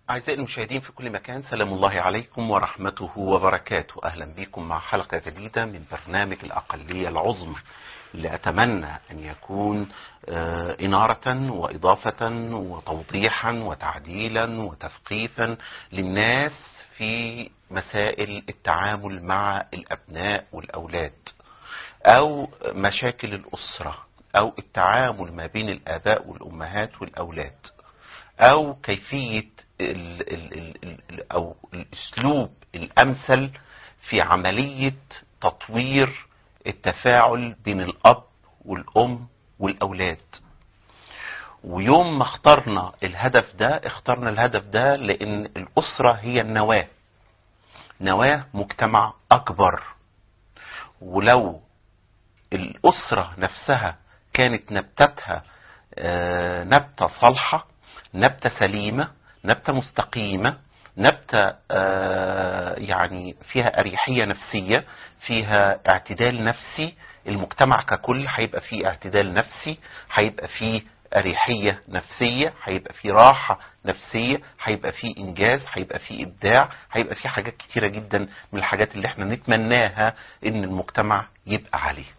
أعزائي المشاهدين في كل مكان سلام الله عليكم ورحمته وبركاته أهلا بكم مع حلقة جديدة من برنامج الأقلية العظمى اللي أتمنى أن يكون آه، إنارة وإضافة وتوضيحا وتعديلا وتثقيفا للناس في مسائل التعامل مع الأبناء والأولاد أو مشاكل الأسرة أو التعامل ما بين الآباء والأمهات والأولاد أو كيفية ال ال ال ال أو الأسلوب الأمثل في عملية تطوير التفاعل بين الأب والأم والأولاد ويوم ما اخترنا الهدف ده اخترنا الهدف ده لأن الأسرة هي النواة نواة مجتمع أكبر ولو الأسرة نفسها كانت نبتتها آه، نبتة صالحة نبتة سليمة نبتة مستقيمة نبتة آه، يعني فيها أريحية نفسية فيها اعتدال نفسي المجتمع ككل هيبقى فيه اعتدال نفسي هيبقى فيه أريحية نفسية هيبقى فيه راحة نفسية هيبقى فيه إنجاز هيبقى فيه إبداع هيبقى فيه حاجات كتيرة جدا من الحاجات اللي احنا نتمناها إن المجتمع يبقى عليه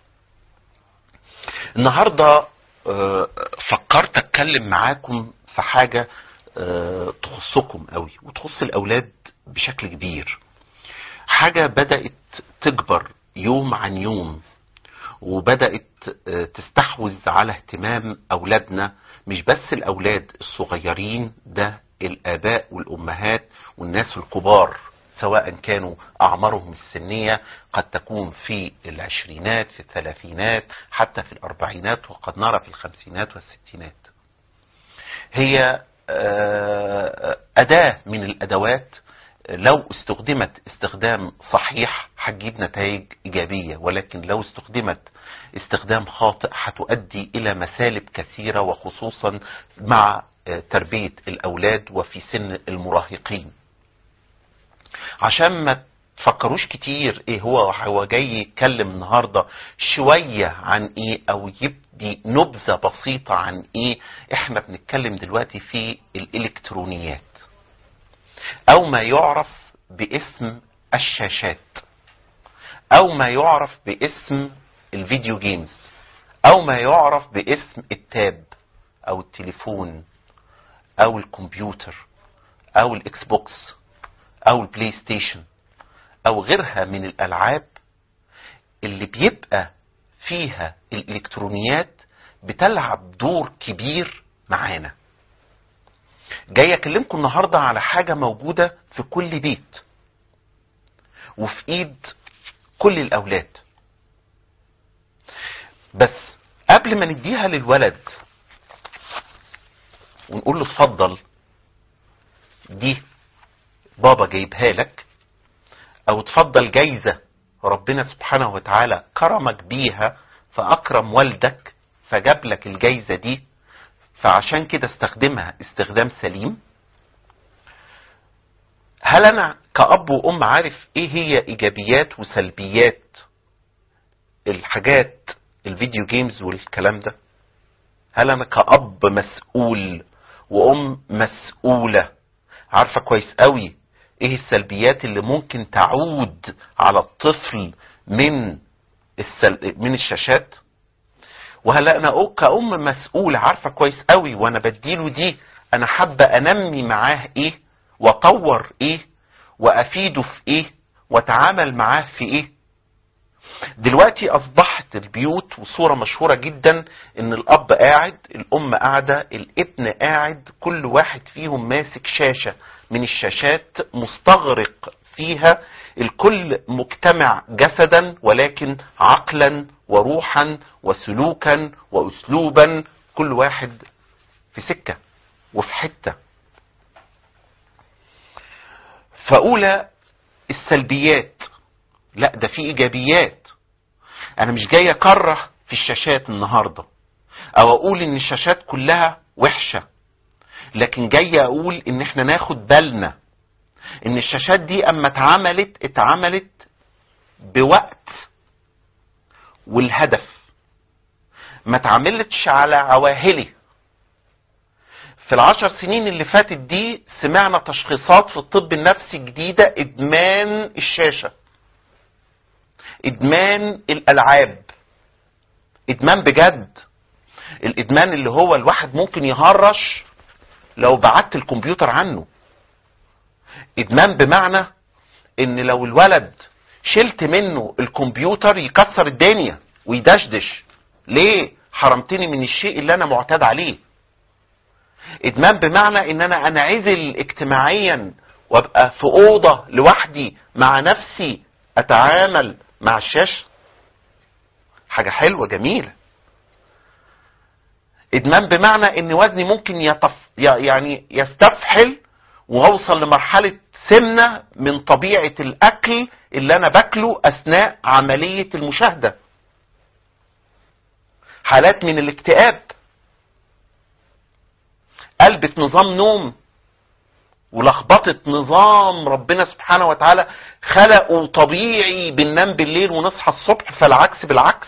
النهاردة آه، فكرت اتكلم معاكم في حاجة آه، تخصكم قوي وتخص الاولاد بشكل كبير حاجة بدأت تكبر يوم عن يوم وبدأت آه، تستحوذ على اهتمام اولادنا مش بس الاولاد الصغيرين ده الاباء والامهات والناس الكبار سواء كانوا أعمارهم السنية قد تكون في العشرينات في الثلاثينات حتى في الأربعينات وقد نرى في الخمسينات والستينات هي آه، أداة من الأدوات لو استخدمت استخدام صحيح هتجيب نتائج إيجابية ولكن لو استخدمت استخدام خاطئ هتؤدي إلى مسالب كثيرة وخصوصا مع آه، تربية الأولاد وفي سن المراهقين عشان ما تفكروش كتير ايه هو هو جاي يتكلم النهارده شويه عن ايه او يبدي نبذه بسيطه عن ايه احنا بنتكلم دلوقتي في الالكترونيات او ما يعرف باسم الشاشات او ما يعرف باسم الفيديو جيمز او ما يعرف باسم التاب او التليفون او الكمبيوتر او الاكس بوكس او البلاي ستيشن او غيرها من الالعاب اللي بيبقى فيها الالكترونيات بتلعب دور كبير معانا جاي اكلمكم النهارده على حاجه موجوده في كل بيت وفي ايد كل الاولاد بس قبل ما نديها للولد ونقول له اتفضل دي بابا جايبها لك او تفضل جايزة ربنا سبحانه وتعالى كرمك بيها فاكرم والدك فجاب لك الجايزة دي فعشان كده استخدمها استخدام سليم هل انا كأب وام عارف ايه هي ايجابيات وسلبيات الحاجات الفيديو جيمز والكلام ده هل انا كأب مسؤول وام مسؤولة عارفة كويس قوي ايه السلبيات اللي ممكن تعود على الطفل من السل... من الشاشات وهل انا أو- كأم مسؤول عارفة كويس قوي وانا بديله دي انا حابة انمي معاه ايه واطور ايه وافيده في ايه واتعامل معاه في ايه دلوقتي اصبحت البيوت وصورة مشهورة جدا ان الاب قاعد الام قاعدة الابن قاعد كل واحد فيهم ماسك شاشة من الشاشات مستغرق فيها الكل مجتمع جسدا ولكن عقلا وروحا وسلوكا واسلوبا كل واحد في سكة وفي حتة فاولى السلبيات لا ده في ايجابيات انا مش جاي اكره في الشاشات النهارده او اقول ان الشاشات كلها وحشه لكن جاي اقول ان احنا ناخد بالنا ان الشاشات دي اما اتعملت اتعملت بوقت والهدف ما اتعملتش على عواهلي في العشر سنين اللي فاتت دي سمعنا تشخيصات في الطب النفسي جديدة ادمان الشاشة ادمان الالعاب ادمان بجد الادمان اللي هو الواحد ممكن يهرش لو بعدت الكمبيوتر عنه ادمان بمعنى ان لو الولد شلت منه الكمبيوتر يكسر الدنيا ويدشدش ليه حرمتني من الشيء اللي انا معتاد عليه ادمان بمعنى ان انا انعزل اجتماعيا وابقى في اوضه لوحدي مع نفسي اتعامل مع الشاشه حاجه حلوه جميله ادمان بمعنى ان وزني ممكن يتف يعني يستفحل واوصل لمرحله سمنه من طبيعه الاكل اللي انا باكله اثناء عمليه المشاهده حالات من الاكتئاب قلبت نظام نوم ولخبطة نظام ربنا سبحانه وتعالى خلقه طبيعي بننام بالليل ونصحى الصبح فالعكس بالعكس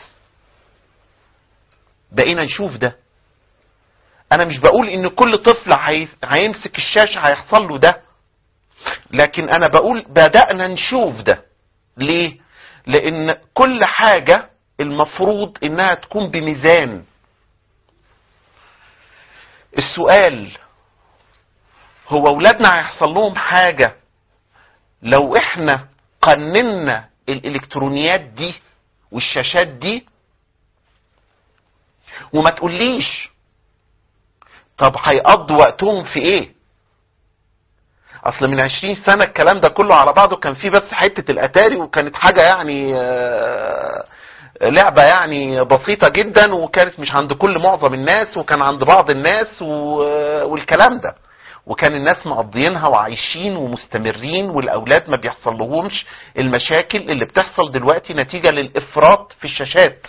بقينا نشوف ده انا مش بقول ان كل طفل هيمسك الشاشة هيحصل له ده لكن انا بقول بدأنا نشوف ده ليه لان كل حاجة المفروض انها تكون بميزان السؤال هو اولادنا هيحصل لهم حاجة لو احنا قننا الالكترونيات دي والشاشات دي وما تقوليش طب هيقضوا وقتهم في ايه اصل من عشرين سنة الكلام ده كله على بعضه كان فيه بس حتة الاتاري وكانت حاجة يعني لعبة يعني بسيطة جدا وكانت مش عند كل معظم الناس وكان عند بعض الناس والكلام ده وكان الناس مقضيينها وعايشين ومستمرين والاولاد ما بيحصل لهمش المشاكل اللي بتحصل دلوقتي نتيجة للافراط في الشاشات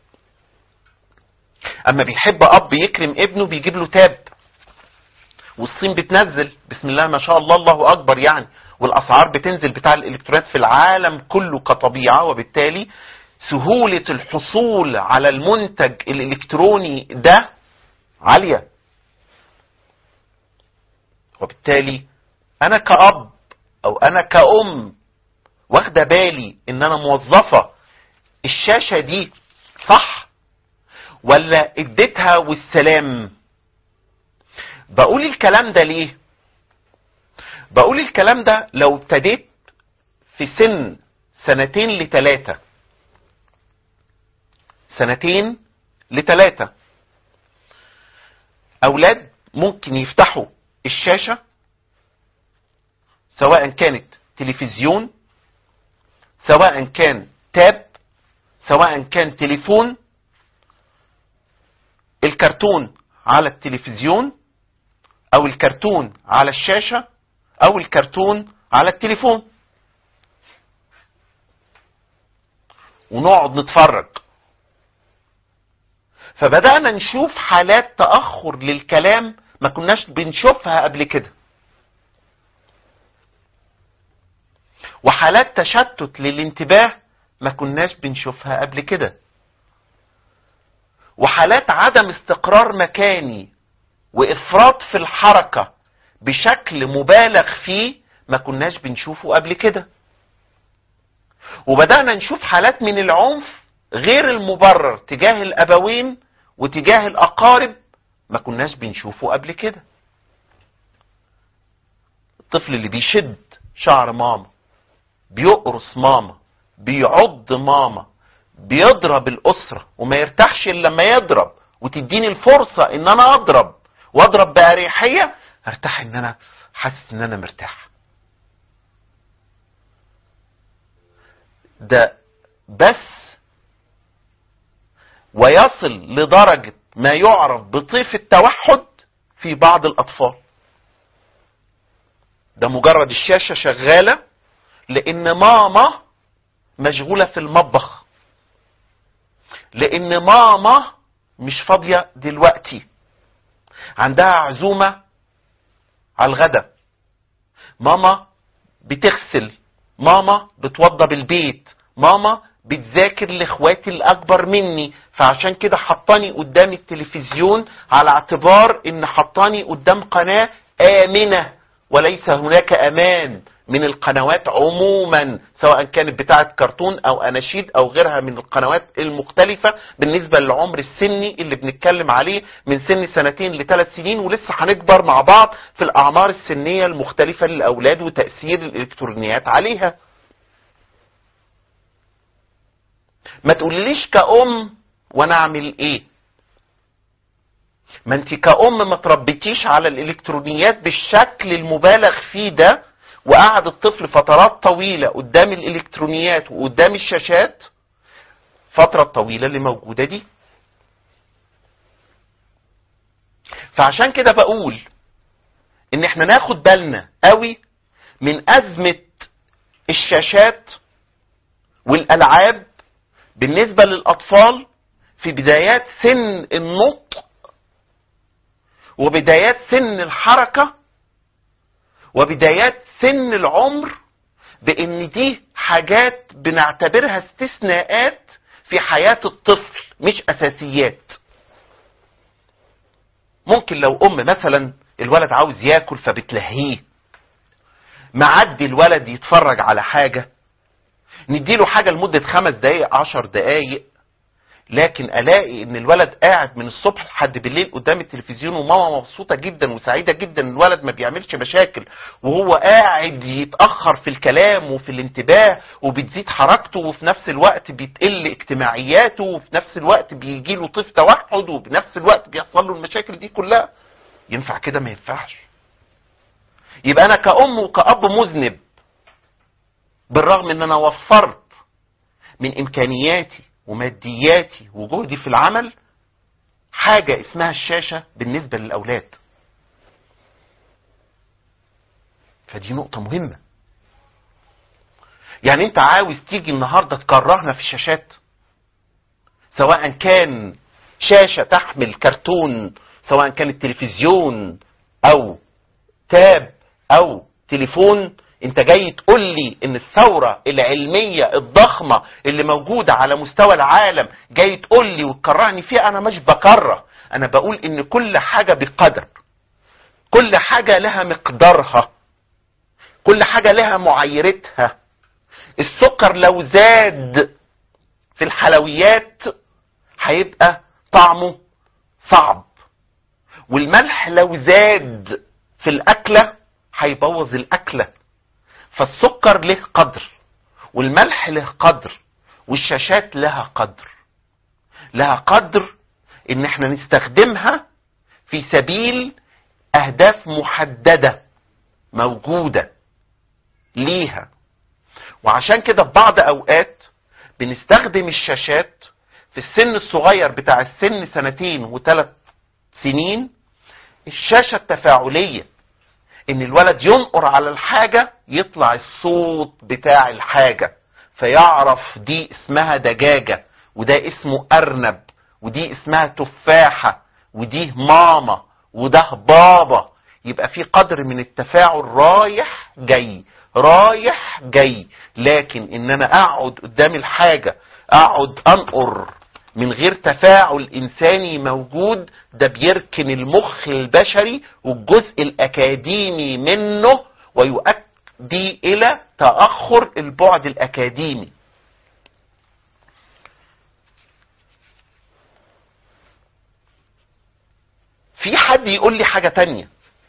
اما بيحب اب يكرم ابنه بيجيب له تاب والصين بتنزل بسم الله ما شاء الله الله اكبر يعني والاسعار بتنزل بتاع الالكترونيات في العالم كله كطبيعة وبالتالي سهولة الحصول على المنتج الالكتروني ده عالية وبالتالي انا كأب او انا كأم واخدة بالي ان انا موظفة الشاشة دي صح ولا اديتها والسلام بقول الكلام ده ليه بقول الكلام ده لو ابتديت في سن سنتين لتلاتة سنتين لتلاتة اولاد ممكن يفتحوا الشاشة سواء كانت تلفزيون سواء كان تاب سواء كان تليفون الكرتون على التلفزيون او الكرتون على الشاشة او الكرتون على التليفون ونقعد نتفرج فبدأنا نشوف حالات تأخر للكلام ما كناش بنشوفها قبل كده وحالات تشتت للانتباه ما كناش بنشوفها قبل كده وحالات عدم استقرار مكاني وافراط في الحركة بشكل مبالغ فيه ما كناش بنشوفه قبل كده وبدأنا نشوف حالات من العنف غير المبرر تجاه الابوين وتجاه الاقارب ما كناش بنشوفه قبل كده الطفل اللي بيشد شعر ماما بيقرص ماما بيعض ماما بيضرب الاسرة وما يرتاحش الا لما يضرب وتديني الفرصة ان انا اضرب واضرب باريحية ارتاح ان انا حاسس ان انا مرتاح ده بس ويصل لدرجة ما يعرف بطيف التوحد في بعض الأطفال ده مجرد الشاشة شغالة لأن ماما مشغولة في المطبخ لأن ماما مش فاضية دلوقتي عندها عزومة على الغدا ماما بتغسل ماما بتوضب البيت ماما بتذاكر لاخواتي الاكبر مني فعشان كده حطاني قدام التلفزيون على اعتبار ان حطاني قدام قناة امنة وليس هناك امان من القنوات عموما سواء كانت بتاعة كرتون او اناشيد او غيرها من القنوات المختلفة بالنسبة للعمر السني اللي بنتكلم عليه من سن سنتين لثلاث سنين ولسه هنكبر مع بعض في الاعمار السنية المختلفة للاولاد وتأثير الالكترونيات عليها ما تقوليش كأم وانا اعمل ايه ما انت كأم ما تربيتيش على الالكترونيات بالشكل المبالغ فيه ده وقعد الطفل فترات طويلة قدام الالكترونيات وقدام الشاشات فترة طويلة اللي موجودة دي فعشان كده بقول ان احنا ناخد بالنا قوي من ازمة الشاشات والالعاب بالنسبة للاطفال في بدايات سن النطق وبدايات سن الحركة وبدايات سن العمر بان دي حاجات بنعتبرها استثناءات في حياة الطفل مش اساسيات ممكن لو ام مثلا الولد عاوز ياكل فبتلهيه معدي الولد يتفرج على حاجة نديله حاجة لمدة خمس دقايق عشر دقايق لكن الاقي ان الولد قاعد من الصبح لحد بالليل قدام التلفزيون وماما مبسوطه جدا وسعيده جدا الولد ما بيعملش مشاكل وهو قاعد يتاخر في الكلام وفي الانتباه وبتزيد حركته وفي نفس الوقت بتقل اجتماعياته وفي نفس الوقت بيجي له طيف توحد وبنفس الوقت بيحصل له المشاكل دي كلها ينفع كده ما ينفعش يبقى انا كأم وكأب مذنب بالرغم ان انا وفرت من امكانياتي ومادياتي وجهدي في العمل حاجة اسمها الشاشة بالنسبة للأولاد فدي نقطة مهمة يعني انت عاوز تيجي النهاردة تكرهنا في الشاشات سواء كان شاشة تحمل كرتون سواء كان التلفزيون او تاب او تليفون انت جاي تقول لي ان الثورة العلمية الضخمة اللي موجودة على مستوى العالم جاي تقول لي وتكرهني فيها انا مش بكره انا بقول ان كل حاجة بقدر كل حاجة لها مقدارها كل حاجة لها معايرتها السكر لو زاد في الحلويات هيبقى طعمه صعب والملح لو زاد في الاكلة هيبوظ الاكله فالسكر له قدر والملح له قدر والشاشات لها قدر لها قدر ان احنا نستخدمها في سبيل اهداف محددة موجودة ليها وعشان كده في بعض اوقات بنستخدم الشاشات في السن الصغير بتاع السن سنتين وثلاث سنين الشاشة التفاعلية ان الولد ينقر على الحاجة يطلع الصوت بتاع الحاجة فيعرف دي اسمها دجاجة وده اسمه ارنب ودي اسمها تفاحة ودي ماما وده بابا يبقى في قدر من التفاعل رايح جاي رايح جاي لكن ان انا اقعد قدام الحاجة اقعد انقر من غير تفاعل انساني موجود ده بيركن المخ البشري والجزء الاكاديمي منه ويؤدي الى تأخر البعد الاكاديمي في حد يقول لي حاجة تانية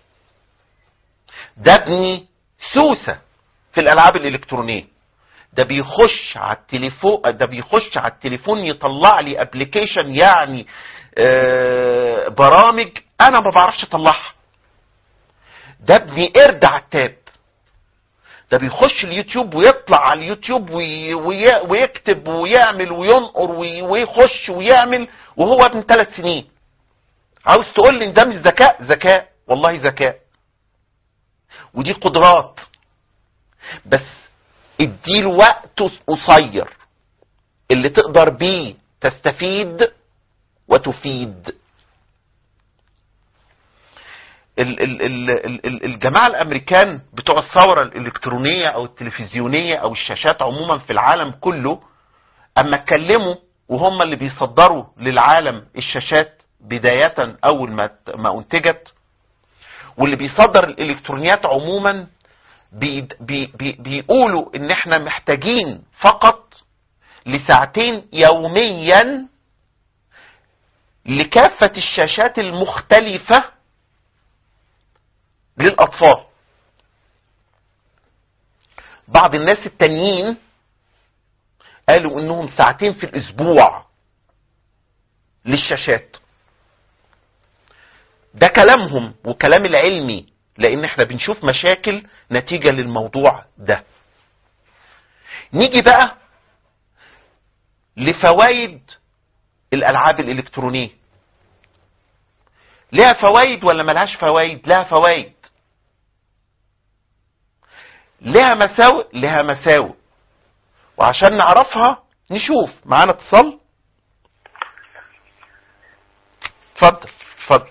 ده ابني سوسة في الالعاب الالكترونية ده بيخش على التليفون ده بيخش على التليفون يطلع لي ابلكيشن يعني آه برامج انا ما بعرفش اطلعها ده ابني قرد على التاب ده بيخش اليوتيوب ويطلع على اليوتيوب وي وي ويكتب ويعمل وينقر وي ويخش ويعمل وهو ابن ثلاث سنين عاوز تقول لي ان ده مش ذكاء ذكاء والله ذكاء ودي قدرات بس اديله وقت قصير اللي تقدر بيه تستفيد وتفيد ال ال ال ال الجماعة الامريكان بتوع الثورة الالكترونية او التلفزيونية او الشاشات عموما في العالم كله اما اتكلموا وهم اللي بيصدروا للعالم الشاشات بداية اول ما ما انتجت واللي بيصدر الالكترونيات عموما بي بي بي بيقولوا ان احنا محتاجين فقط لساعتين يوميا لكافة الشاشات المختلفة للأطفال بعض الناس التانيين قالوا انهم ساعتين في الاسبوع للشاشات ده كلامهم وكلام العلمي لان احنا بنشوف مشاكل نتيجة للموضوع ده نيجي بقى لفوائد الالعاب الالكترونية لها فوائد ولا ملهاش فوائد لها فوائد لها مساوئ لها مساوئ وعشان نعرفها نشوف معانا اتصال اتفضل اتفضل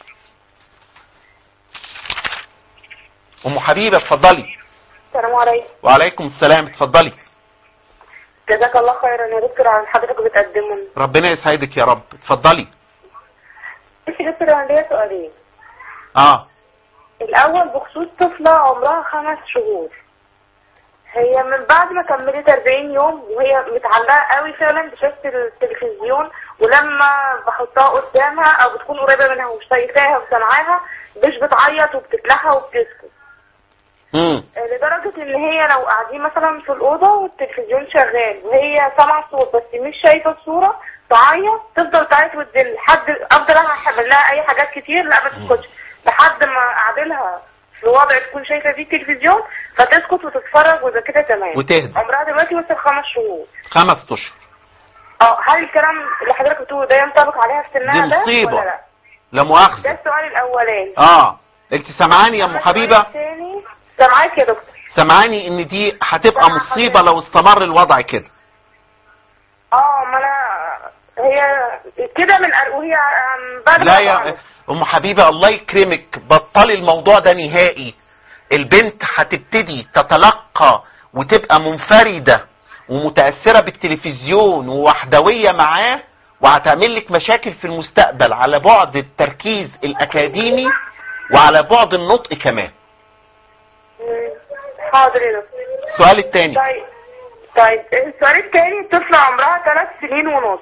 ام حبيبه اتفضلي السلام عليكم وعليكم السلام اتفضلي جزاك الله خيرا يا دكتور على اللي حضرتك بتقدمه ربنا يسعدك يا رب اتفضلي بس يا دكتور انا ليا سؤالين اه الاول بخصوص طفله عمرها خمس شهور هي من بعد ما كملت 40 يوم وهي متعلقه قوي فعلا بشاشه التلفزيون ولما بحطها قدامها او بتكون قريبه منها ومش شايفاها وسامعاها مش بتعيط وبتتلهى وبتسكت امم لدرجة ان هي لو قاعدين مثلا في الأوضة والتلفزيون شغال وهي سامعة الصوت بس مش شايفة الصورة تعيط تفضل تعيط وتدل لحد افضل انا اعمل لها اي حاجات كتير لا ما تسكتش لحد ما اعدلها في وضع تكون شايفة فيه التلفزيون فتسكت وتتفرج وده كده تمام وتهدى عمرها دلوقتي وصل خمس شهور خمس اشهر اه هل الكلام اللي حضرتك بتقوله ده ينطبق عليها في سنها دي ده مصيبة. ولا لا؟ لا ده مؤاخذه السؤال الاولاني اه انت سامعاني يا ام حبيبه الثاني سامعاك يا دكتور سامعاني ان دي هتبقى سامعة مصيبه لو استمر الوضع كده اه ما انا هي كده من أر- وهي أم، بعد لا ما يا طلعت. ام حبيبه الله يكرمك بطلي الموضوع ده نهائي البنت هتبتدي تتلقى وتبقى منفردة ومتأثرة بالتلفزيون ووحدوية معاه وهتعمل لك مشاكل في المستقبل على بعد التركيز الأكاديمي وعلى بعد النطق كمان مم. حاضر يا دكتور السؤال الثاني طيب طيب السؤال التاني الطفلة عمرها ثلاث سنين ونص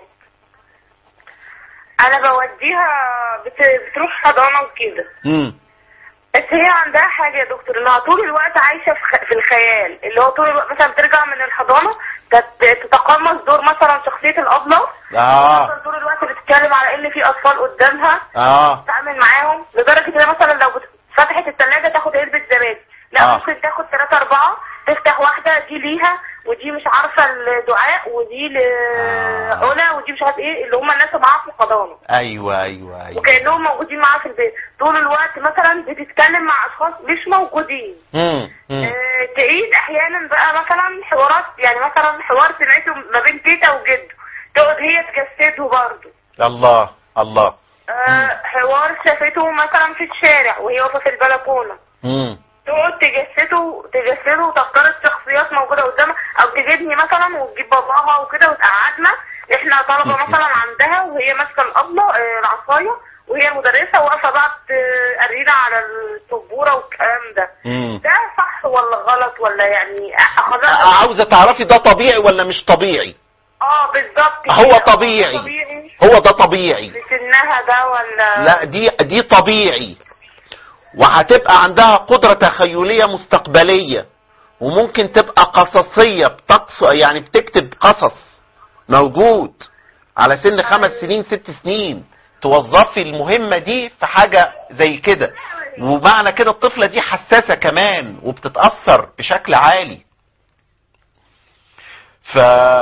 انا بوديها بت... بتروح حضانة وكده امم بس هي عندها حاجة يا دكتور انها طول الوقت عايشة في, خ... في الخيال اللي هو طول الوقت مثلا بترجع من الحضانة تت... تتقمص دور مثلا شخصية الأبلة اه مثلا طول الوقت بتتكلم على ان في اطفال قدامها اه تتعامل معاهم لدرجة ان مثلا لو بت- فتحت الثلاجة تاخد علبة زبادي لا آه. ممكن تاخد ثلاثة أربعة تفتح واحدة دي ليها ودي مش عارفة الدعاء ودي لعلا ودي مش عارف ايه اللي هم الناس اللي معاها في الحضانة ايوه ايوه ايوه وكأنهم موجودين معاها في البيت طول الوقت مثلا بتتكلم مع أشخاص مش موجودين امم امم آه، تعيد أحيانا بقى مثلا حوارات يعني مثلا حوار سمعته ما بين تيتا وجده تقعد هي تجسده برضه الله الله آه، حوار شافته مثلا في الشارع وهي واقفه في البلكونه امم تقعد تجسده تجسده وتفترض شخصيات موجوده قدامها او تجيبني مثلا وتجيب باباها وكده وتقعدنا احنا طلبه مثلا عندها وهي ماسكه الابله آه، العصايه وهي المدرسه واقفه بقى تقرينا على السبوره والكلام ده امم ده صح ولا غلط ولا يعني اخذها عاوزة تعرفي ده طبيعي ولا مش طبيعي اه بالظبط هو كده. طبيعي. طبيعي هو ده طبيعي في سنها ده ولا لا دي دي طبيعي وهتبقى عندها قدرة تخيلية مستقبلية وممكن تبقى قصصية بتقص يعني بتكتب قصص موجود على سن خمس سنين ست سنين توظفي المهمة دي في حاجة زي كده ومعنى كده الطفلة دي حساسة كمان وبتتأثر بشكل عالي ف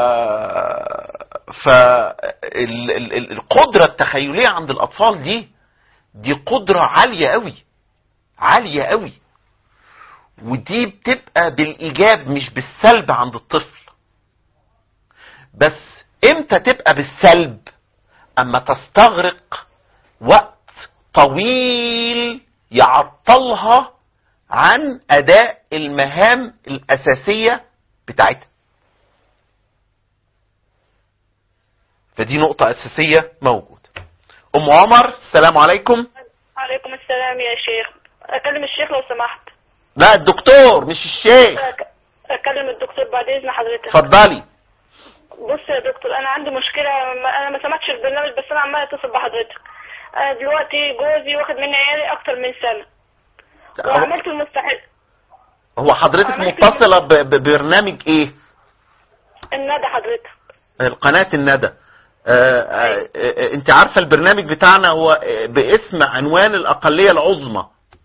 ف ال... ال... ال- القدرة التخيلية عند الأطفال دي دي قدرة عالية قوي عالية قوي ودي بتبقى بالإيجاب مش بالسلب عند الطفل بس امتى تبقى بالسلب اما تستغرق وقت طويل يعطلها عن اداء المهام الاساسية بتاعتها فدي نقطة اساسية موجودة ام عمر السلام عليكم عليكم السلام يا شيخ اكلم الشيخ لو سمحت لا الدكتور مش الشيخ أك- اكلم الدكتور بعد اذن حضرتك اتفضلي بص يا دكتور انا عندي مشكله ما- انا ما سمعتش البرنامج بس انا عمال اتصل بحضرتك انا دلوقتي جوزي واخد مني عيالي اكتر من سنه وعملت المستحيل هو حضرتك عملت متصلة ب- ببرنامج ايه الندى حضرتك قناة الندى آه، آه، آه، انت عارفة البرنامج بتاعنا هو آه، باسم عنوان الاقلية العظمى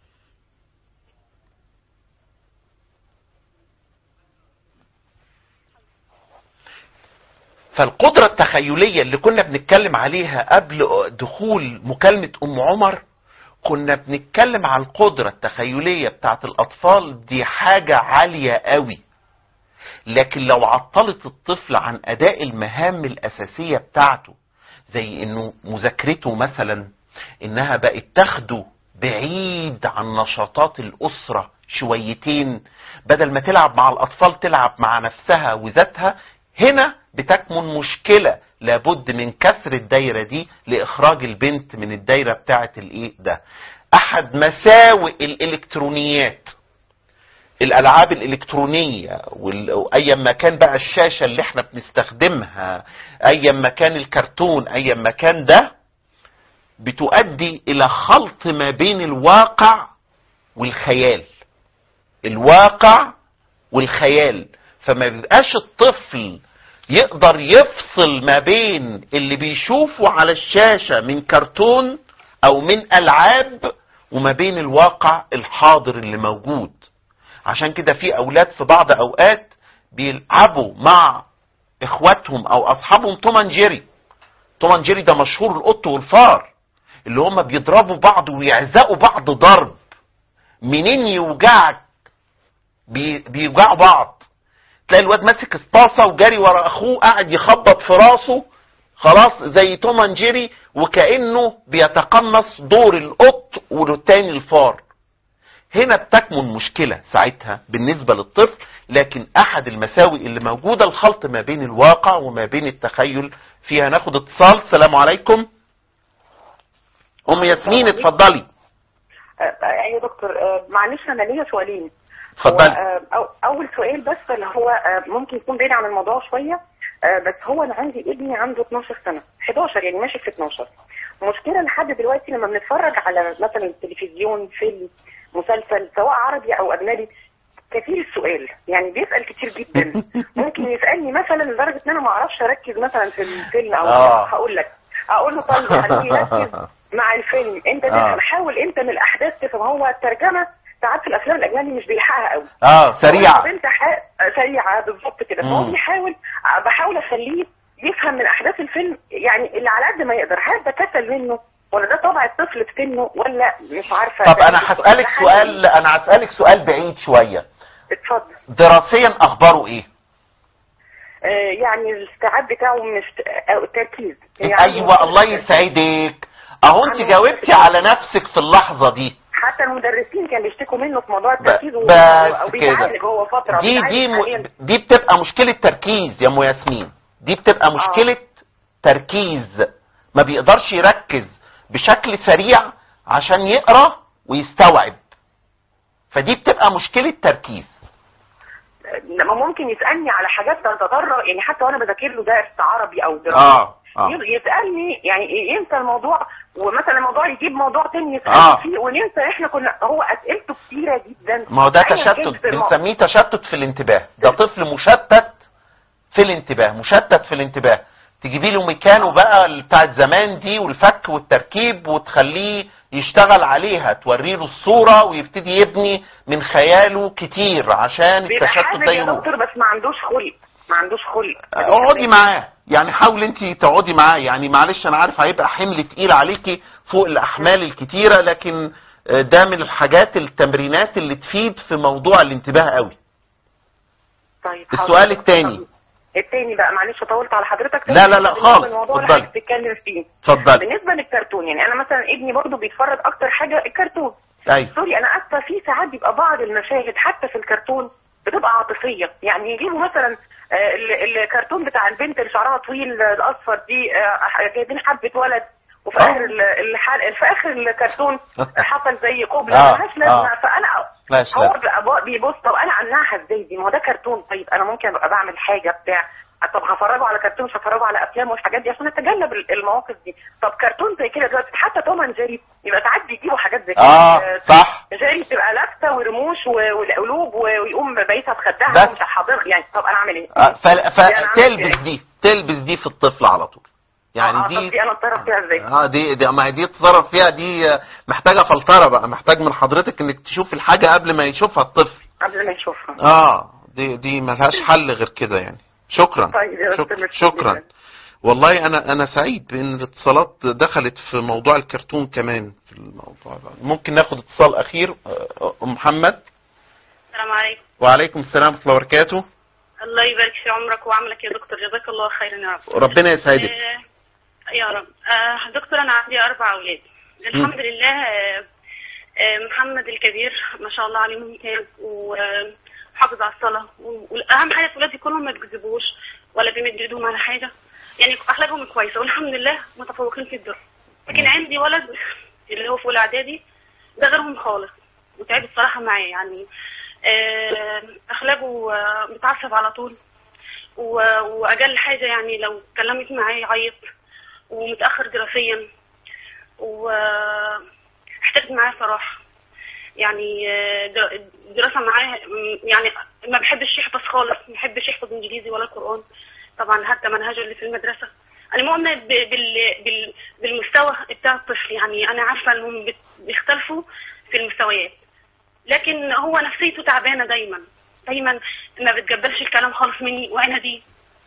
فالقدرة التخيلية اللي كنا بنتكلم عليها قبل دخول مكالمة ام عمر كنا بنتكلم عن القدرة التخيلية بتاعت الاطفال دي حاجة عالية قوي لكن لو عطلت الطفل عن اداء المهام الاساسية بتاعته زي انه مذاكرته مثلا انها بقت تاخده بعيد عن نشاطات الاسرة شويتين بدل ما تلعب مع الاطفال تلعب مع نفسها وذاتها هنا بتكمن مشكلة لابد من كسر الدايرة دي لاخراج البنت من الدايرة بتاعة الايه ده احد مساوئ الالكترونيات الالعاب الالكترونيه وال- ايا ما كان بقى الشاشه اللي احنا بنستخدمها ايا ما كان الكرتون ايا ما كان ده بتؤدي الى خلط ما بين الواقع والخيال الواقع والخيال فما بيبقاش الطفل يقدر يفصل ما بين اللي بيشوفه على الشاشة من كرتون او من العاب وما بين الواقع الحاضر اللي موجود عشان كده في اولاد في بعض اوقات بيلعبوا مع اخواتهم او اصحابهم توم أند جيري توم أند جيري ده مشهور القط والفار اللي هم بيضربوا بعض ويعزقوا بعض ضرب منين يوجعك بي- بيوجعوا بعض تلاقي الواد ماسك الطاسه وجاري ورا اخوه قاعد يخبط في راسه خلاص زي توم أند جيري وكانه بيتقمص دور القط والتاني الفار هنا بتكمن مشكلة ساعتها بالنسبة للطفل لكن احد المساوئ اللي موجودة الخلط ما بين الواقع وما بين التخيل فيها ناخد اتصال السلام عليكم ام ياسمين اتفضلي آه، ايوه دكتور آه، معلش انا ليا سؤالين اتفضلي هو، آه، أو- اول سؤال بس اللي هو آه، ممكن يكون بعيد عن الموضوع شويه آه، بس هو انا عندي ابني عنده 12 سنه 11 يعني ماشي في 12 المشكله لحد دلوقتي لما بنتفرج على مثلا التلفزيون فيلم مسلسل سواء عربي او اجنبي كثير السؤال يعني بيسال كتير جدا ممكن يسالني مثلا لدرجه ان انا ما اعرفش اركز مثلا في الفيلم او آه. هقول لك اقول له طيب خليه يركز مع الفيلم انت آه. حاول انت من الاحداث تفهم هو الترجمه ساعات في الافلام الاجنبي مش بيلحقها قوي اه سريعة انت ح... سريعه بالظبط كده فهو مم. بيحاول بحاول اخليه يفهم من احداث الفيلم يعني اللي على قد ما يقدر هل ده كسل منه ولا ده طبع الطفل في سنه ولا مش عارفه طب انا هسألك سؤال انا هسألك سؤال بعيد شوية اتفضل دراسيا اخباره ايه آه يعني الاستيعاب بتاعه مش او التركيز يعني ايوه الله يسعدك اهو انت عنده جاوبتي مشكلة. على نفسك في اللحظة دي حتى المدرسين كانوا بيشتكوا منه في موضوع التركيز و- بس او كده. بيتعالج هو فتره دي بيتعالج دي حالياً. م... دي بتبقى مشكلة تركيز يا ام ياسمين دي بتبقى آه. مشكلة تركيز ما بيقدرش يركز بشكل سريع عشان يقرا ويستوعب فدي بتبقى مشكلة تركيز لما ممكن يسالني على حاجات تتطرق يعني حتى وانا بذاكر له درس عربي او دراسه اه اه ي- يسالني يعني ينسى الموضوع ومثلا الموضوع يجيب موضوع تاني يسالني آه. فيه وننسى احنا كنا هو اسئلته كتيره جدا ما هو ده أيا كان تشتت في المو- بنسميه تشتت في الانتباه ده طفل مشتت في الانتباه مشتت في الانتباه تجيبي له ميكانو بقى بتاعت زمان دي والفك والتركيب وتخليه يشتغل عليها توري له الصورة ويبتدي يبني من خياله كتير عشان بيبقى التشتت حابب ده يا يروح دكتور بس ما عندوش خلق ما عندوش خلق اقعدي معاه يعني حاول انت تقعدي معاه يعني معلش انا عارف هيبقى حمل تقيل عليكي فوق الاحمال الكتيرة لكن آه، ده من الحاجات التمرينات اللي تفيد في موضوع الانتباه قوي طيب السؤال حاضر. التاني. التاني بقى معلش طولت على حضرتك لا، لا، لا، بالنسبة خالص. للموضوع اللي اتفضلي. حضرتك بتتكلم فيه اتفضلي بالنسبه للكرتون يعني انا مثلا ابني برضو بيتفرج اكتر حاجه الكرتون ايوه سوري انا اسفه في ساعات بيبقى بعض المشاهد حتى في الكرتون بتبقى عاطفيه يعني يجيبوا مثلا آه، ال- الكرتون بتاع البنت اللي شعرها طويل آه، الاصفر دي آه، جايبين حبه ولد وفي آه. اخر ال- الحلقه في اخر الكرتون حصل زي قبله آه، ملهاش لازمه آه. فانا ماشي هو لا. بقى بقى بيبص طب انا امنعها ازاي دي ما هو ده كرتون طيب انا ممكن ابقى بعمل حاجه بتاع طب هفرجه على كرتون مش هفرجه على افلام والحاجات دي عشان اتجنب ال- المواقف دي طب كرتون زي كده دلوقتي حتى توم اند جيري يبقى ساعات بيجيبوا حاجات زي كده اه آه، صح جيري بتبقى لافته ورموش و- والقلوب و- ويقوم بايتها في خدها بس. ومش حاضر يعني طب انا اعمل ايه؟ آه، ف- يعني عامل فتلبس إيه؟ دي تلبس دي في الطفل على طول يعني آه، آه، دي طب دي انا اتصرف فيها ازاي؟ اه دي دي ما هي دي تتصرف فيها دي آه، محتاجه فلتره بقى محتاج من حضرتك انك تشوف الحاجه قبل ما يشوفها الطفل قبل ما يشوفها اه دي دي ملهاش حل غير كده يعني شكرا طيب يا شك- أستاذ ميرسي شكرا جداً. والله انا انا سعيد بان الاتصالات دخلت في موضوع الكرتون كمان في الموضوع ده ممكن ناخد اتصال اخير آه، ام محمد السلام عليكم وعليكم السلام ورحمه الله وبركاته الله يبارك في عمرك وعملك يا دكتور جزاك الله خيرا يا رب ربنا يسعدك آه، يا رب آه، دكتور انا عندي اربع اولاد الحمد لله آه، آه، محمد الكبير ما شاء الله عليه ممتاز وحافظ على الصلاه و- والاهم حاجه في ولادي كلهم ما بيكذبوش ولا بيمد ايدهم على حاجه يعني اخلاقهم كويسه والحمد لله متفوقين في الدراسه لكن عندي ولد اللي هو في اولى اعدادي ده غيرهم خالص متعب الصراحه معاه يعني آه، اخلاقه آه، متعصب على طول و- واقل حاجه يعني لو اتكلمت معاه يعيط ومتاخر دراسيا واحتجت معاه صراحه يعني آه، در- الدراسه معاه م- يعني ما بحبش يحفظ خالص ما بحبش يحفظ انجليزي ولا قران طبعا حتى منهجه اللي في المدرسه انا مؤمنه ب- بال... بال... بالمستوى بتاع الطفل يعني انا عارفه انهم بت- بيختلفوا في المستويات لكن هو نفسيته تعبانه دايما دايما ما بتقبلش الكلام خالص مني وانا دي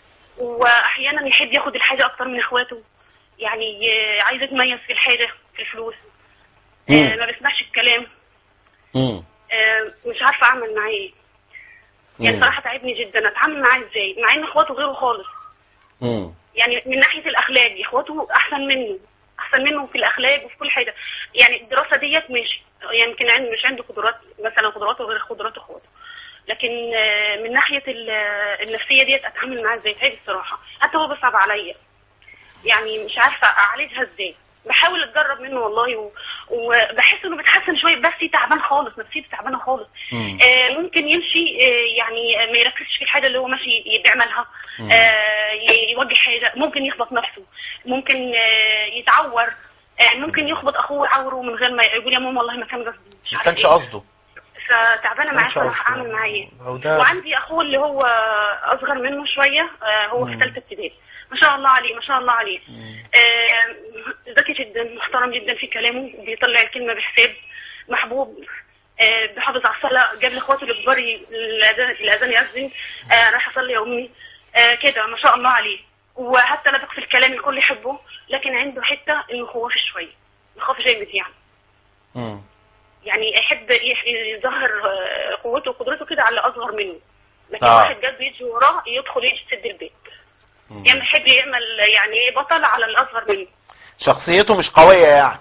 واحيانا يحب ياخد الحاجه اكتر من اخواته يعني آه، عايز يتميز في الحاجه في الفلوس آه، مم. ما بيسمعش الكلام مم. آه، مش عارفه اعمل معاه ايه يعني مم. صراحه تعبني جدا اتعامل معاه ازاي مع ان اخواته غيره خالص مم. يعني من ناحيه الاخلاق اخواته احسن منه احسن منه في الاخلاق وفي كل حاجه يعني الدراسه ديت ماشي يمكن عند مش عنده قدرات مثلا قدراته غير قدرات اخواته لكن آه، من ناحيه ال- النفسيه ديت اتعامل معاه ازاي تعب الصراحه حتى هو بيصعب عليا يعني مش عارفه اعالجها ازاي بحاول اتجرب منه والله و... وبحس انه بيتحسن شويه بس تعبان خالص نفسيته تعبانه خالص مم. آه، ممكن يمشي آه، يعني ما يركزش في الحاجه اللي هو ماشي بيعملها مم. آه، ي- يوجه حاجه ممكن يخبط نفسه ممكن آه، يتعور آه، ممكن يخبط اخوه عوره من غير ما يقول يا ماما والله ما كان قصدي مش ما عارف كانش ايه قصده فتعبانه معاه كانش صراحه قصده. اعمل معاه ايه هو ده وعندي اخوه اللي هو اصغر منه شويه آه، هو في مم. ثالثه ابتدائي ما شاء الله عليه ما شاء الله عليه مم. آه، ذكي جدا محترم جدا في كلامه بيطلع الكلمه بحساب محبوب آه، بيحافظ على الصلاه جاب لاخواته الكبار ي- الاذان الاذان ياذن آه، رايح اصلي يا امي آه، كده ما شاء الله عليه وحتى لبق في الكلام الكل يحبه لكن عنده حته انه خوافي شويه يخاف جامد يعني مم. يعني يحب يح- يظهر آه، قوته وقدرته كده على اللي اصغر منه لكن آه. واحد جد يجي وراه يدخل يسد البيت مم. يعني يحب يعمل يعني ايه بطل على اللي اصغر منه شخصيته مش قوية يعني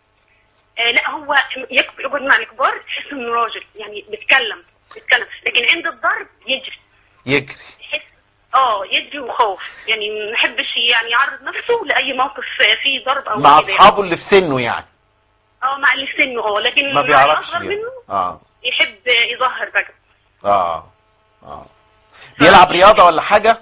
آه لا هو يك- يقعد مع الكبار تحس انه راجل يعني بيتكلم بيتكلم لكن عند الضرب يجري يجري يحس اه يجري وخوف يعني ما يحبش يعني يعرض نفسه لاي موقف فيه ضرب او مع كده يعني. اصحابه اللي في سنه يعني اه مع اللي في سنه اه لكن ما مع بيعرفش الاصغر يعني. منه اه يحب يظهر بقى اه اه بيلعب رياضة ولا حاجة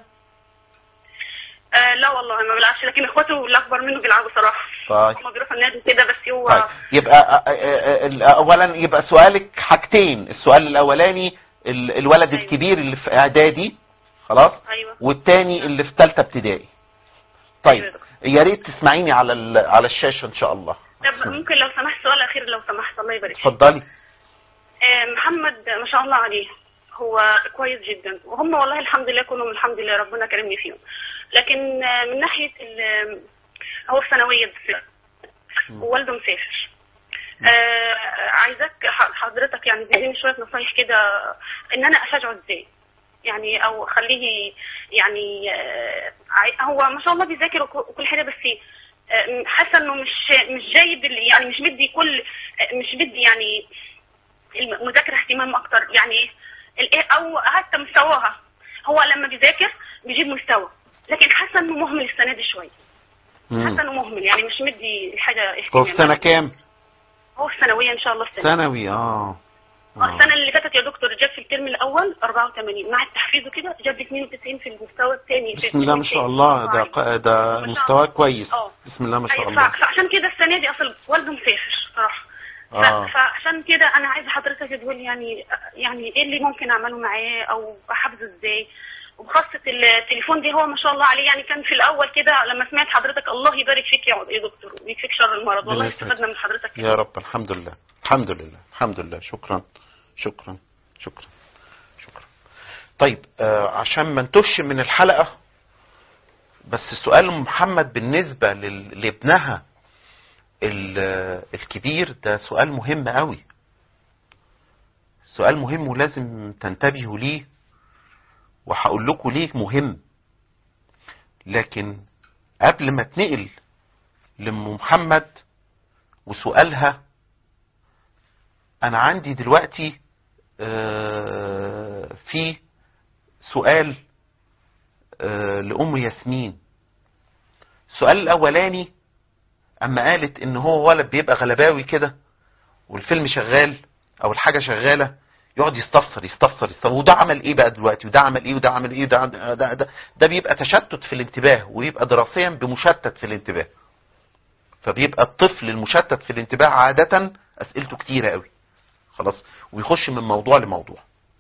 آه لا والله ما بيلعبش لكن اخواته اللي اكبر منه بيلعبوا صراحه طيب هما بيروحوا النادي كده بس هو طيب يبقى آه، آه، آه، اولا يبقى سؤالك حاجتين السؤال الاولاني ال- الولد أيوة. الكبير اللي في اعدادي خلاص ايوه والتاني اللي في ثالثه ابتدائي طيب أيوة. يا ريت تسمعيني على ال- على الشاشه ان شاء الله طب ممكن لو سمحت سؤال اخير لو سمحت الله يبارك فيك. اتفضلي آه، محمد ما شاء الله عليه هو كويس جدا وهم والله الحمد لله كلهم الحمد لله ربنا كرمني فيهم لكن آه، من ناحيه ال- هو في ثانويه بس ووالده مسافر آه عايزاك ح- حضرتك يعني تديني شويه نصايح كده ان انا اشجعه ازاي يعني او اخليه يعني آه عاي- هو ما شاء الله بيذاكر وك- وكل حاجه بس آه، حاسه انه مش مش جايب ال- يعني مش مدي كل آه، مش مدي يعني المذاكره اهتمام اكتر يعني ايه الايه او حتى مستواها هو لما بيذاكر بيجيب مستوى لكن حاسه انه مهمل السنه دي شويه مم. حاسه انه مهمل يعني مش مدي الحاجه هو في سنة كام هو في ثانويه ان شاء الله السنه ثانوي اه آه، آه. السنه اللي فاتت يا دكتور جاب في الترم الاول 84 مع التحفيز وكده جاب 92 في المستوى الثاني بسم الله ما شاء الله ده ق- ده ما شاء مستواه الله. كويس اه بسم الله ما شاء أيوة، الله ف- فعشان كده السنه دي اصل والده مسافر صراحه ف- اه فعشان كده انا عايزه حضرتك تقول يعني يعني ايه اللي ممكن اعمله معاه او احافظه ازاي وبخاصة التليفون دي هو ما شاء الله عليه يعني كان في الاول كده لما سمعت حضرتك الله يبارك فيك يا يا دكتور ويكفيك شر المرض والله ربنا يسعدك. استفدنا من حضرتك يا رب الحمد لله الحمد لله الحمد لله شكرا شكرا شكرا شكرا طيب آه عشان ما نتوهش من الحلقة بس سؤال محمد بالنسبة لل- لابنها ال- الكبير ده سؤال مهم قوي سؤال مهم ولازم تنتبهوا ليه وهقول لكم ليه مهم لكن قبل ما اتنقل لام محمد وسؤالها انا عندي دلوقتي آه، في سؤال آه، لام ياسمين السؤال الاولاني اما قالت ان هو ولد بيبقى غلباوي كده والفيلم شغال او الحاجه شغاله يقعد يستفسر يستفسر يستفسر وده عمل ايه بقى دلوقتي وده عمل ايه وده عمل ايه وده ده, ده, ده, ده بيبقى تشتت في الانتباه ويبقى دراسيا بمشتت في الانتباه فبيبقى الطفل المشتت في الانتباه عادة اسئلته كتيرة قوي خلاص ويخش من موضوع لموضوع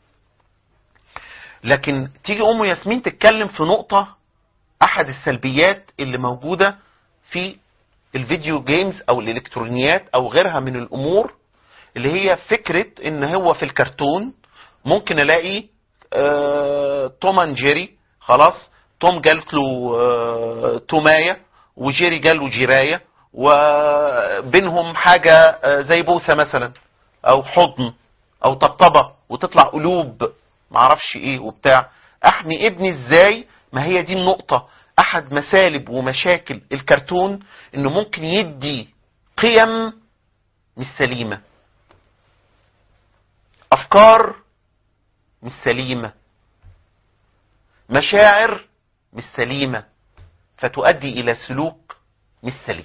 لكن تيجي ام ياسمين تتكلم في نقطة احد السلبيات اللي موجودة في الفيديو جيمز او الالكترونيات او غيرها من الامور اللي هي فكرة ان هو في الكرتون ممكن الاقي آه توم اند جيري خلاص توم جالت له آه توماية وجيري جال له جيراية وبينهم حاجة آه زي بوسة مثلا او حضن او طبطبة وتطلع قلوب معرفش ايه وبتاع احمي ابني ازاي ما هي دي النقطة احد مسالب ومشاكل الكرتون انه ممكن يدي قيم مش سليمة افكار مش سليمة مشاعر مش سليمة فتؤدي الى سلوك مش سليم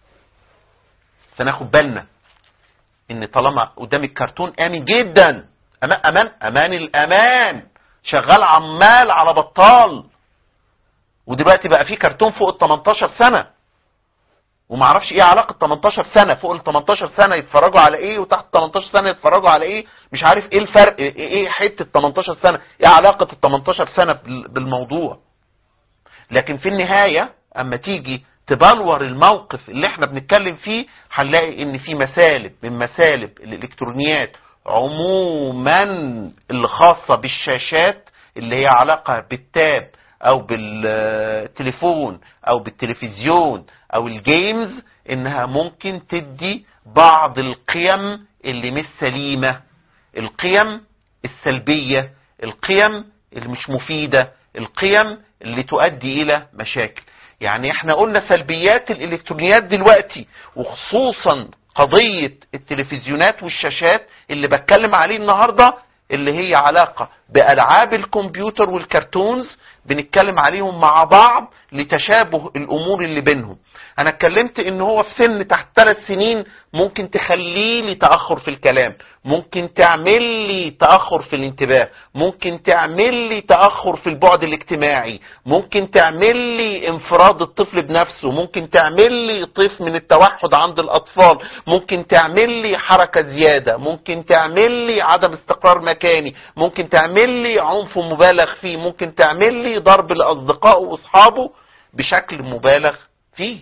فناخد بالنا ان طالما قدام الكرتون امن جدا امان امان امان الامان شغال عمال على بطال ودلوقتي بقى في كرتون فوق ال 18 سنه ومعرفش ايه علاقه 18 سنه فوق ال 18 سنه يتفرجوا على ايه وتحت 18 سنه يتفرجوا على ايه مش عارف ايه الفرق ايه إيه حته 18 سنه ايه علاقه ال 18 سنه بال- بالموضوع لكن في النهايه اما تيجي تبلور الموقف اللي احنا بنتكلم فيه هنلاقي ان في مسالب من مسالب الالكترونيات عموما اللي خاصة بالشاشات اللي هي علاقة بالتاب او بالتليفون او بالتلفزيون او الجيمز انها ممكن تدي بعض القيم اللي مش سليمة القيم السلبية القيم اللي مش مفيدة القيم اللي تؤدي الى مشاكل يعني احنا قلنا سلبيات الالكترونيات دلوقتي وخصوصا قضية التلفزيونات والشاشات اللي بتكلم عليه النهاردة اللي هي علاقة بألعاب الكمبيوتر والكرتونز بنتكلم عليهم مع بعض لتشابه الأمور اللي بينهم أنا اتكلمت إن هو في سن تحت ثلاث سنين ممكن تخليه لي تأخر في الكلام ممكن تعمل لي تأخر في الانتباه ممكن تعمل لي تأخر في البعد الاجتماعي ممكن تعمل لي انفراد الطفل بنفسه ممكن تعمل لي طيف من التوحد عند الأطفال ممكن تعمل لي حركة زيادة ممكن تعمل لي عدم استقرار مكاني ممكن تعمل لي عنف مبالغ فيه ممكن تعمل لي ضرب لأصدقائه وأصحابه بشكل مبالغ فيه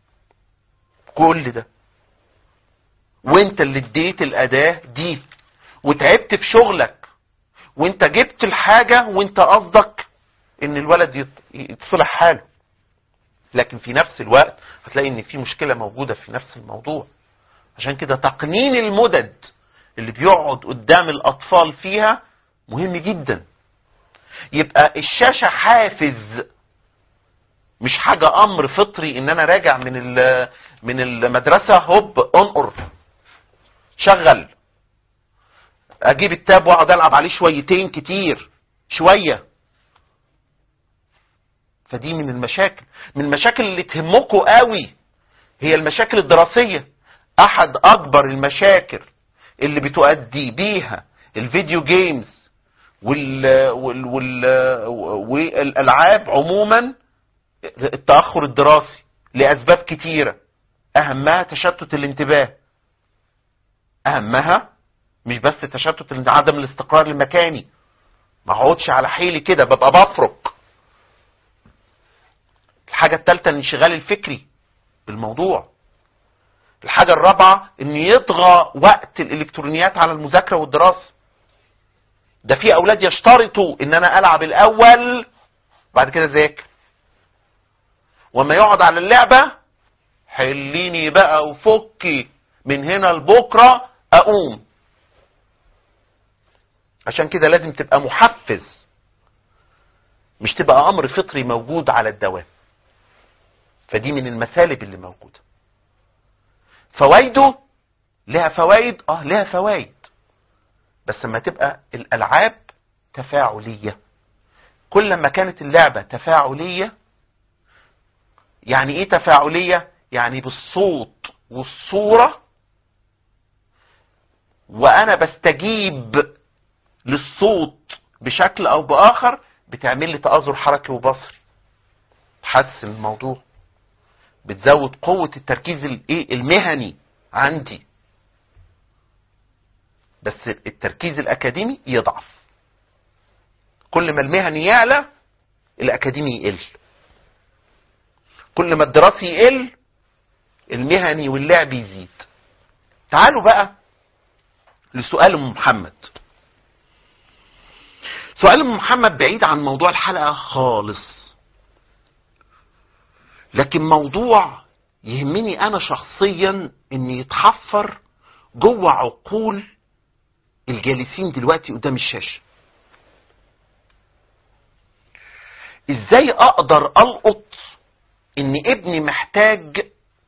كل ده وانت اللي اديت الاداة دي وتعبت في شغلك وانت جبت الحاجة وانت قصدك ان الولد يت- يتصلح حاله لكن في نفس الوقت هتلاقي ان في مشكلة موجودة في نفس الموضوع عشان كده تقنين المدد اللي بيقعد قدام الاطفال فيها مهم جدا يبقى الشاشة حافز مش حاجة امر فطري ان انا راجع من ال- من المدرسة هوب انقر شغل اجيب التاب واقعد العب عليه شويتين كتير شويه فدي من المشاكل من المشاكل اللي تهمكوا قوي هي المشاكل الدراسيه احد اكبر المشاكل اللي بتؤدي بيها الفيديو جيمز وال وال وال والالعاب عموما التاخر الدراسي لاسباب كتيره اهمها تشتت الانتباه اهمها مش بس تشتت الانت- عدم الاستقرار المكاني ما اقعدش على حيلي كده ببقى بفرق الحاجه الثالثه الانشغال الفكري بالموضوع الحاجه الرابعه ان يطغى وقت الالكترونيات على المذاكره والدراسه ده في اولاد يشترطوا ان انا العب الاول بعد كده ذاكر وما يقعد على اللعبه حليني بقى وفكي من هنا لبكره اقوم عشان كده لازم تبقى محفز مش تبقى امر فطري موجود على الدوام فدي من المسالب اللي موجوده فوائده لها فوائد اه لها فوائد بس لما تبقى الالعاب تفاعليه كل ما كانت اللعبه تفاعليه يعني ايه تفاعليه يعني بالصوت والصوره وانا بستجيب للصوت بشكل او باخر بتعمل لي تآزر حركي وبصري تحسن الموضوع بتزود قوة التركيز الايه المهني عندي بس التركيز الاكاديمي يضعف كل ما المهني يعلى الاكاديمي يقل كل ما الدراسي يقل المهني واللعب يزيد تعالوا بقى لسؤال ام محمد سؤال ام محمد بعيد عن موضوع الحلقة خالص لكن موضوع يهمني انا شخصيا ان يتحفر جوه عقول الجالسين دلوقتي قدام الشاشة ازاي اقدر القط ان ابني محتاج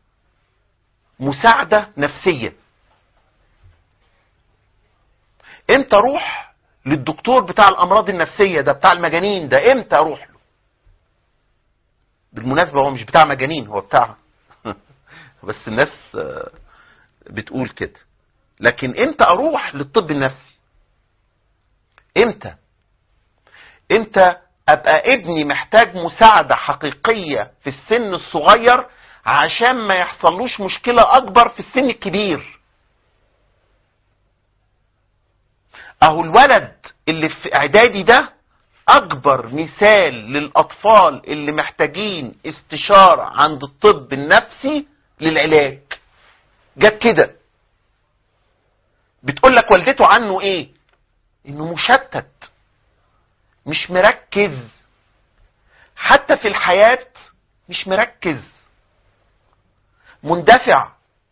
مساعدة نفسية امتى اروح للدكتور بتاع الامراض النفسية ده بتاع المجانين ده امتى اروح له بالمناسبة هو مش بتاع مجانين هو بتاع بس الناس آه، بتقول كده لكن امتى اروح للطب النفسي امتى امتى ابقى ابني محتاج مساعدة حقيقية في السن الصغير عشان ما يحصلوش مشكلة اكبر في السن الكبير اهو الولد اللي في اعدادي ده اكبر مثال للاطفال اللي محتاجين استشارة عند الطب النفسي للعلاج جت كده بتقول لك والدته عنه ايه انه مشتت مش مركز حتى في الحياة مش مركز مندفع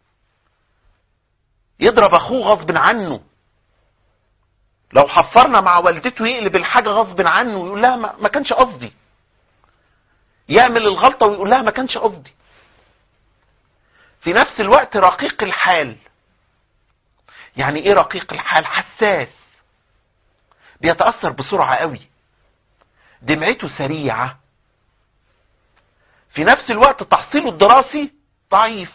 يضرب اخوه غصب عنه لو حفرنا مع والدته يقلب الحاجة غصب عنه ويقول لها ما ما كانش قصدي يعمل الغلطة ويقول لها ما كانش قصدي في نفس الوقت رقيق الحال يعني ايه رقيق الحال حساس بيتأثر بسرعة قوي دمعته سريعة في نفس الوقت تحصيله الدراسي ضعيف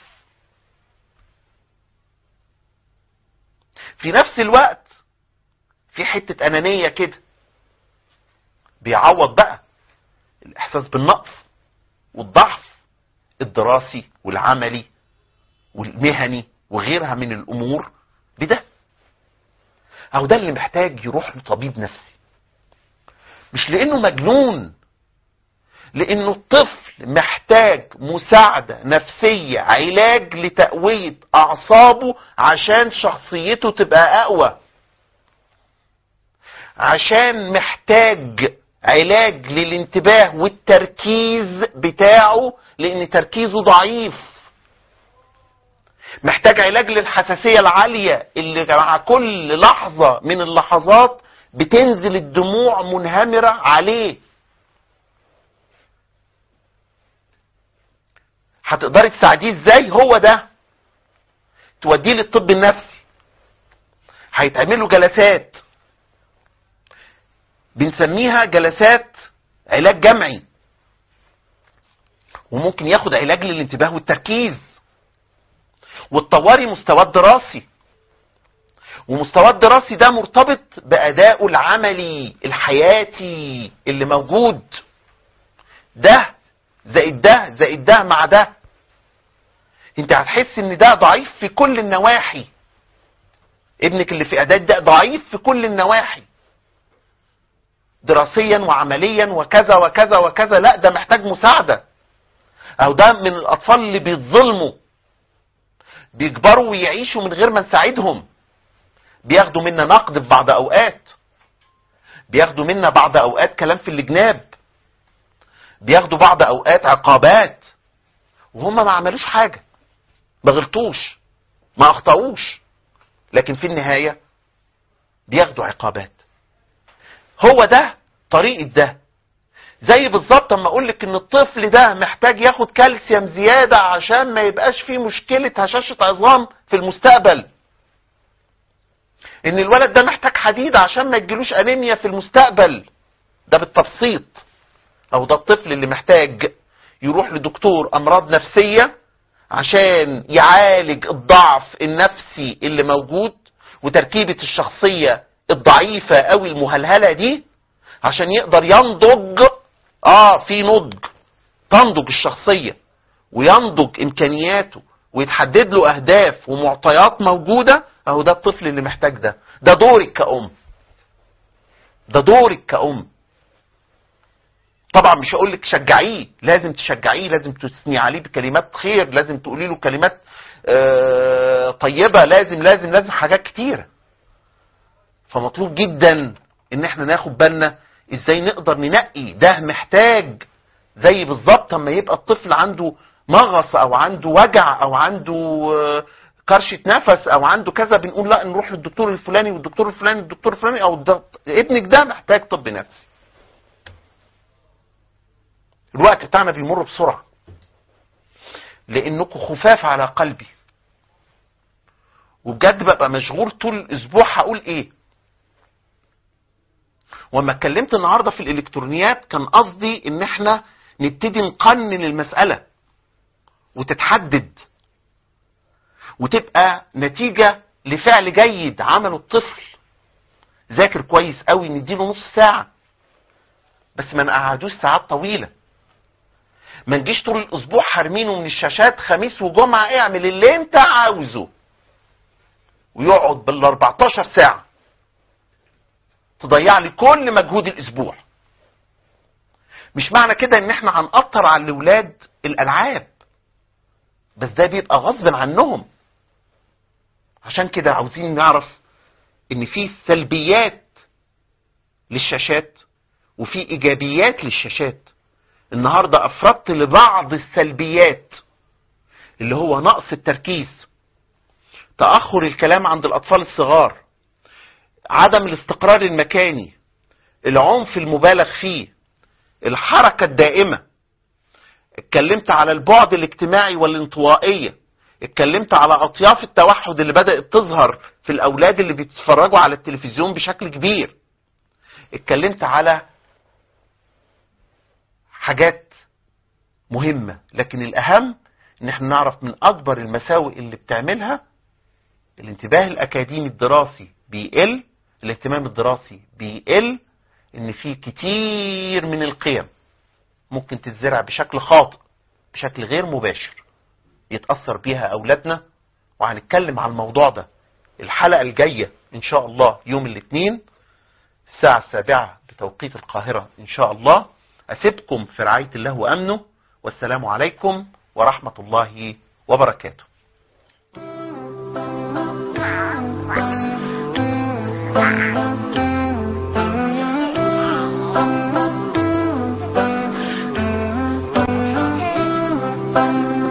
في نفس الوقت في حتة أنانية كده بيعوض بقى الإحساس بالنقص والضعف الدراسي والعملي والمهني وغيرها من الأمور بده أو ده اللي محتاج يروح لطبيب نفسي مش لأنه مجنون لأنه الطفل محتاج مساعدة نفسية علاج لتقوية أعصابه عشان شخصيته تبقى أقوى عشان محتاج علاج للانتباه والتركيز بتاعه لان تركيزه ضعيف محتاج علاج للحساسية العالية اللي مع كل لحظة من اللحظات بتنزل الدموع منهمرة عليه هتقدري تساعديه ازاي هو ده توديه للطب النفسي هيتعملوا جلسات بنسميها جلسات علاج جمعي وممكن ياخد علاج للانتباه والتركيز وتطوري مستواه الدراسي ومستواه الدراسي ده مرتبط بأدائه العملي الحياتي اللي موجود ده زائد ده زائد ده مع ده انت هتحس ان ده ضعيف في كل النواحي ابنك اللي في اعداد ده ضعيف في كل النواحي دراسيا وعمليا وكذا وكذا وكذا لا ده محتاج مساعدة او ده من الاطفال اللي بيتظلموا بيكبروا ويعيشوا من غير ما نساعدهم بياخدوا منا نقد في بعض اوقات بياخدوا منا بعض اوقات كلام في الجناب بياخدوا بعض اوقات عقابات وهم ما عملوش حاجة ما غلطوش ما اخطأوش لكن في النهاية بياخدوا عقابات هو ده طريقة ده زي بالظبط اما اقول لك ان الطفل ده محتاج ياخد كالسيوم زيادة عشان ما يبقاش فيه مشكلة هشاشة عظام في المستقبل ان الولد ده محتاج حديد عشان ما يجيلوش انيميا في المستقبل ده بالتبسيط او ده الطفل اللي محتاج يروح لدكتور امراض نفسية عشان يعالج الضعف النفسي اللي موجود وتركيبة الشخصية الضعيفة او المهلهلة دي عشان يقدر ينضج اه في نضج تنضج الشخصية وينضج امكانياته ويتحدد له اهداف ومعطيات موجودة اهو ده الطفل اللي محتاج ده ده دورك كأم ده دورك كأم طبعا مش هقول لك شجعيه لازم تشجعيه لازم تثني عليه بكلمات خير لازم تقولي له كلمات آه طيبة لازم لازم لازم حاجات كتيرة فمطلوب جدا ان احنا ناخد بالنا ازاي نقدر ننقي ده محتاج زي بالظبط اما يبقى الطفل عنده مغص او عنده وجع او عنده آه كرشة نفس او عنده كذا بنقول لا نروح للدكتور الفلاني والدكتور الفلاني والدكتور الفلاني او ده ابنك ده محتاج طب نفسي الوقت بتاعنا بيمر بسرعة لانكم خفاف على قلبي وبجد ببقى مشغول طول الاسبوع هقول ايه وما اتكلمت النهاردة في الالكترونيات كان قصدي ان احنا نبتدي نقنن المسألة وتتحدد وتبقى نتيجة لفعل جيد عمله الطفل ذاكر كويس قوي نديله نص ساعة بس ما نقعدوش ساعات طويلة ما نجيش طول الاسبوع حارمينه من الشاشات خميس وجمعة اعمل اللي انت عاوزه ويقعد بال 14 ساعة تضيع لي كل مجهود الاسبوع مش معنى كده ان احنا هنقطر على الاولاد الالعاب بس ده بيبقى غصب عنهم عشان كده عاوزين نعرف ان في سلبيات للشاشات وفي ايجابيات للشاشات النهاردة افردت لبعض السلبيات اللي هو نقص التركيز تأخر الكلام عند الاطفال الصغار عدم الاستقرار المكاني العنف المبالغ فيه الحركة الدائمة اتكلمت على البعد الاجتماعي والانطوائية اتكلمت على اطياف التوحد اللي بدأت تظهر في الاولاد اللي بيتفرجوا على التلفزيون بشكل كبير اتكلمت على حاجات مهمة لكن الاهم ان احنا نعرف من اكبر المساوئ اللي بتعملها الانتباه الاكاديمي الدراسي بيقل الاهتمام الدراسي بيقل ان في كتير من القيم ممكن تتزرع بشكل خاطئ بشكل غير مباشر يتأثر بيها أولادنا وهنتكلم على الموضوع ده الحلقة الجاية إن شاء الله يوم الاثنين الساعة السابعة بتوقيت القاهرة إن شاء الله أسيبكم في رعاية الله وأمنه والسلام عليكم ورحمة الله وبركاته Thank you.